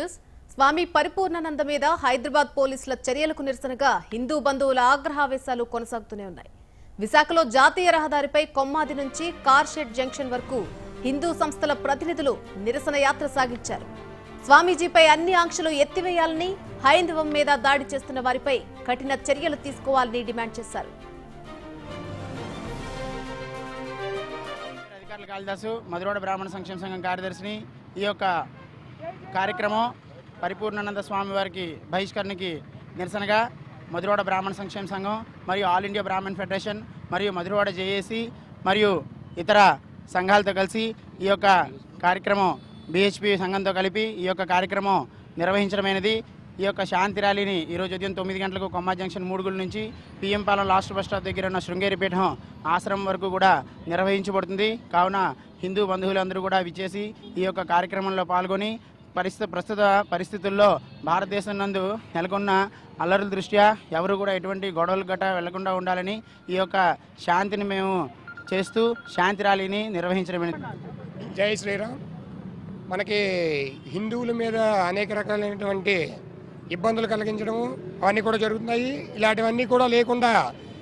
స్వామి పరిపూర్ణానంద మీద హైదరాబాద్ పోలీసుల చర్యలకు నిరసనగా హిందూ బంధువుల ఆగ్రహావేశాలు కొనసాగుతూనే ఉన్నాయి విశాఖలో జాతీయ రహదారిపై కొమ్మాది నుంచి కార్షెడ్ జంక్షన్ వరకు హిందూ సంస్థల ప్రతినిధులు నిరసన యాత్ర సాగించారు స్వామీజీపై అన్ని ఆంక్షలు ఎత్తివేయాలని హైందవం మీద దాడి చేస్తున్న వారిపై కఠిన చర్యలు తీసుకోవాలని డిమాండ్ చేశారు అధికారుల కాళిదాసు మధురోడ బ్రాహ్మణ సంక్షేమ సంఘం కార్యదర్శిని ఈ యొక్క కార్యక్రమం పరిపూర్ణానంద స్వామి వారికి బహిష్కరణకి నిరసనగా మధురోడ బ్రాహ్మణ సంక్షేమ సంఘం మరియు ఆల్ ఇండియా బ్రాహ్మణ్ ఫెడరేషన్ మరియు మధురోడ జేఏసీ మరియు ఇతర సంఘాలతో కలిసి ఈ యొక్క కార్యక్రమం బిహెచ్పి సంఘంతో కలిపి ఈ యొక్క కార్యక్రమం నిర్వహించడమైనది ఈ యొక్క శాంతి ర్యాలీని ఈరోజు ఉదయం తొమ్మిది గంటలకు కొమ్మ జంక్షన్ మూడుగుల నుంచి PM Palem last bus stop దగ్గర ఉన్న శృంగేరిపీఠం ఆశ్రమం వరకు కూడా నిర్వహించబడుతుంది కావున హిందూ బంధువులందరూ కూడా విచ్చేసి ఈ యొక్క కార్యక్రమంలో పాల్గొని పరిస్థితి ప్రస్తుత పరిస్థితుల్లో భారతదేశం నందు నెలకొన్న అల్లర్ల దృష్ట్యా ఎవరు కూడా ఎటువంటి గొడవలు గట్రా వెళ్లకుండా ఉండాలని ఈ యొక్క శాంతిని మేము చేస్తూ శాంతి ర్యాలీని నిర్వహించడం జై శ్రీరామ్ మనకి హిందువుల మీద అనేక రకాలైనటువంటి ఇబ్బందులు కలిగించడము అవన్నీ కూడా జరుగుతున్నాయి ఇలాంటివన్నీ కూడా లేకుండా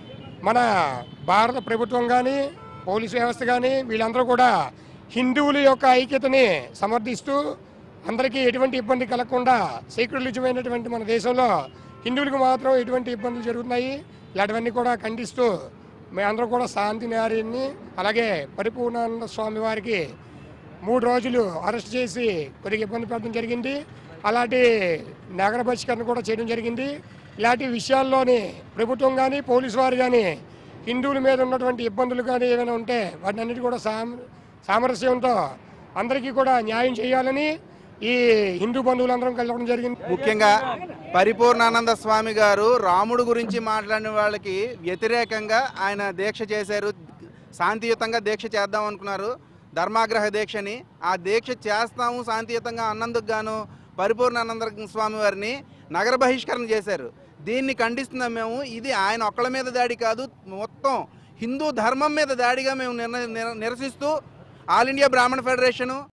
మన భారత ప్రభుత్వం కానీ పోలీసు వ్యవస్థ కానీ వీళ్ళందరూ కూడా హిందువుల యొక్క ఐక్యతని సమర్థిస్తూ అందరికీ ఎటువంటి ఇబ్బంది కలగకుండా సెక్యులరిజమైనటువంటి మన దేశంలో హిందువులకు మాత్రం ఎటువంటి ఇబ్బందులు జరుగుతున్నాయి ఇలాంటివన్నీ కూడా ఖండిస్తూ మేమందరం కూడా శాంతి న్యాయాన్ని అలాగే పరిపూర్ణానంద స్వామి వారికి మూడు రోజులు అరెస్ట్ చేసి కొద్దిగా ఇబ్బంది పెట్టడం జరిగింది అలాంటి నగర బహిష్కరణ కూడా చేయడం జరిగింది ఇలాంటి విషయాల్లోని ప్రభుత్వం కానీ పోలీసు వారు కానీ హిందువుల మీద ఉన్నటువంటి ఇబ్బందులు కానీ ఏమైనా ఉంటే వాటిని అన్నిటి కూడా సామ సామరస్యంతో అందరికీ కూడా న్యాయం చేయాలని ఈ హిందూ బంధువులందరం కలవడం జరిగింది ముఖ్యంగా పరిపూర్ణానంద స్వామి గారు రాముడు గురించి మాట్లాడిన వాళ్ళకి వ్యతిరేకంగా ఆయన దీక్ష చేశారు శాంతియుతంగా దీక్ష చేద్దాం అనుకున్నారు ధర్మాగ్రహ దీక్షని ఆ దీక్ష చేస్తాము శాంతియుతంగా అన్నందుకు గాను పరిపూర్ణానంద స్వామి వారిని నగర బహిష్కరణ చేశారు దీన్ని ఖండిస్తున్నాం మేము ఇది ఆయన ఒక్కళ్ళ మీద దాడి కాదు మొత్తం హిందూ ధర్మం మీద దాడిగా మేము నిర నిరసిస్తూ ఆల్ ఇండియా బ్రాహ్మణ ఫెడరేషను